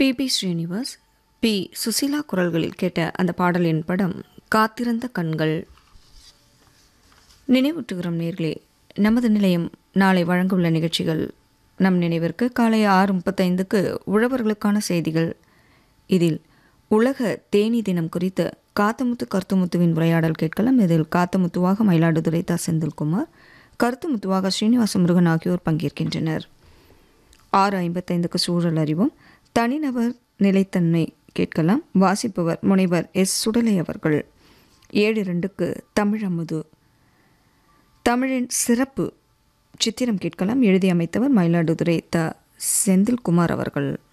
B B Srinivas P Susheela குரல்களில் கேட்ட அந்த பாடலின் படம் காத்திருந்த கண்கள் நினைவூட்டுகிறோம் நேர்களே நமது நிலையம் நாளை வழங்கவுள்ள நிகழ்ச்சிகள் நம் நினைவிற்கு காலை ஆறு முப்பத்தைந்துக்கு உழவர்களுக்கான செய்திகள் இதில் உலக தேனி தினம் குறித்து காத்தமுத்து கருத்துமுத்துவின் உரையாடல் கேட்கலாம் இதில் காத்தமுத்துவாக மயிலாடுதுறை தா செந்தில்குமார் கருத்துமுத்துவாக ஸ்ரீனிவாச முருகன் ஆகியோர் பங்கேற்கின்றனர் ஆறு ஐம்பத்தைந்துக்கு சூழல் அறிவும் தனிநபர் நிலைத்தன்மை கேட்கலாம் வாசிப்பவர் முனைவர் எஸ் சுடலை அவர்கள் ஏழு ரெண்டுக்கு தமிழ் அமுது தமிழின் சிறப்பு சித்திரம் கேட்கலாம் எழுதி அமைத்தவர் மயிலாடுதுறை த செந்தில்குமார் அவர்கள்